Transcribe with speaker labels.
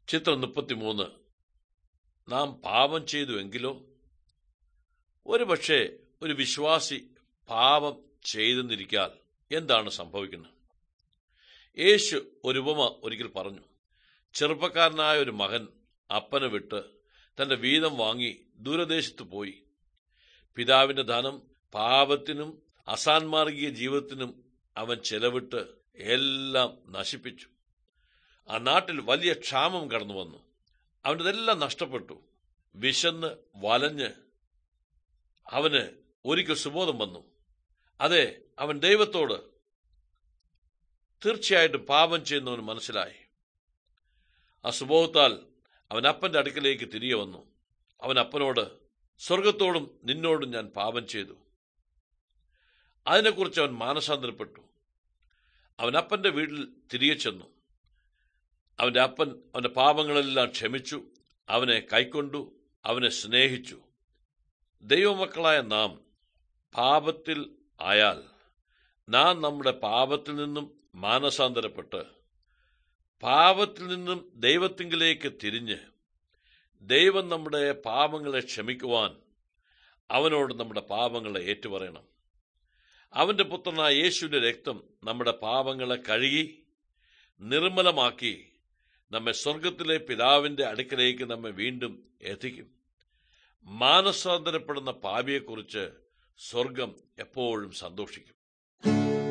Speaker 1: ചിത്രം മുപ്പത്തിമൂന്ന് നാം പാപം ചെയ്തു എങ്കിലോ ഒരുപക്ഷെ ഒരു വിശ്വാസി പാപം ചെയ്തെന്നിരിക്കാൽ എന്താണ് സംഭവിക്കുന്നത് യേശു ഒരു ഉപമ ഒരിക്കൽ പറഞ്ഞു ചെറുപ്പക്കാരനായ ഒരു മകൻ അപ്പനെ വിട്ട് തന്റെ വീതം വാങ്ങി ദൂരദേശത്ത് പോയി പിതാവിന്റെ ധനം പാപത്തിനും അസാൻമാർഗീയ ജീവിതത്തിനും അവൻ ചെലവിട്ട് എല്ലാം നശിപ്പിച്ചു ആ നാട്ടിൽ വലിയ ക്ഷാമം കടന്നു വന്നു അവൻ്റെതെല്ലാം നഷ്ടപ്പെട്ടു വിശന്ന് വലഞ്ഞ് അവന് ഒരിക്കൽ സുബോധം വന്നു അതെ അവൻ ദൈവത്തോട് തീർച്ചയായിട്ടും പാപം ചെയ്യുന്നവന് മനസ്സിലായി ആ സുബോധത്താൽ അവൻ അപ്പന്റെ അടുക്കലേക്ക് തിരികെ വന്നു അവൻ അപ്പനോട് സ്വർഗത്തോടും നിന്നോടും ഞാൻ പാപം ചെയ്തു അതിനെക്കുറിച്ച് അവൻ മാനസാന്തരപ്പെട്ടു അവൻ അപ്പന്റെ വീട്ടിൽ തിരികെ ചെന്നു അവന്റെ അപ്പൻ അവന്റെ പാപങ്ങളെല്ലാം ക്ഷമിച്ചു അവനെ കൈക്കൊണ്ടു അവനെ സ്നേഹിച്ചു ദൈവമക്കളായ നാം പാപത്തിൽ ആയാൽ നാം നമ്മുടെ പാപത്തിൽ നിന്നും മാനസാന്തരപ്പെട്ട് പാപത്തിൽ നിന്നും ദൈവത്തിങ്കിലേക്ക് തിരിഞ്ഞ് ദൈവം നമ്മുടെ പാപങ്ങളെ ക്ഷമിക്കുവാൻ അവനോട് നമ്മുടെ പാപങ്ങളെ ഏറ്റുപറയണം അവന്റെ പുത്രനായ യേശുവിന്റെ രക്തം നമ്മുടെ പാപങ്ങളെ കഴുകി നിർമ്മലമാക്കി നമ്മെ സ്വർഗത്തിലെ പിതാവിന്റെ അടുക്കലേക്ക് നമ്മെ വീണ്ടും എത്തിക്കും മാനസാന്തരപ്പെടുന്ന പാപിയെക്കുറിച്ച് സ്വർഗം എപ്പോഴും സന്തോഷിക്കും